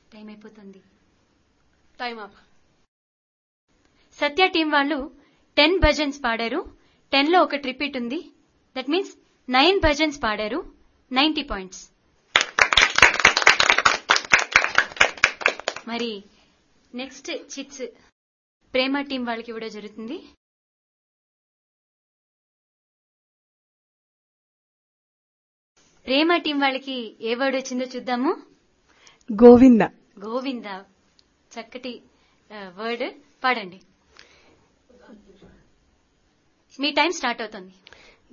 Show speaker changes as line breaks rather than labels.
time అయిపోతుంది
time up
Satya team వాళ్ళు ten bhajans పాడారు టెన్ లో ఒక రిపీట్ ఉంది దట్ మీన్స్ నైన్ భజన్స్ పాడారు నైన్టీ పాయింట్స్ మరి నెక్స్ట్ చిట్స్ ప్రేమ టీం వాళ్ళకి ఇవ్వడం జరుగుతుంది ప్రేమ టీం వాళ్ళకి ఏ వర్డ్ వచ్చిందో చూద్దాము
గోవింద
గోవింద చక్కటి వర్డ్ పాడండి మీ టైం స్టార్ట్ అవుతుంది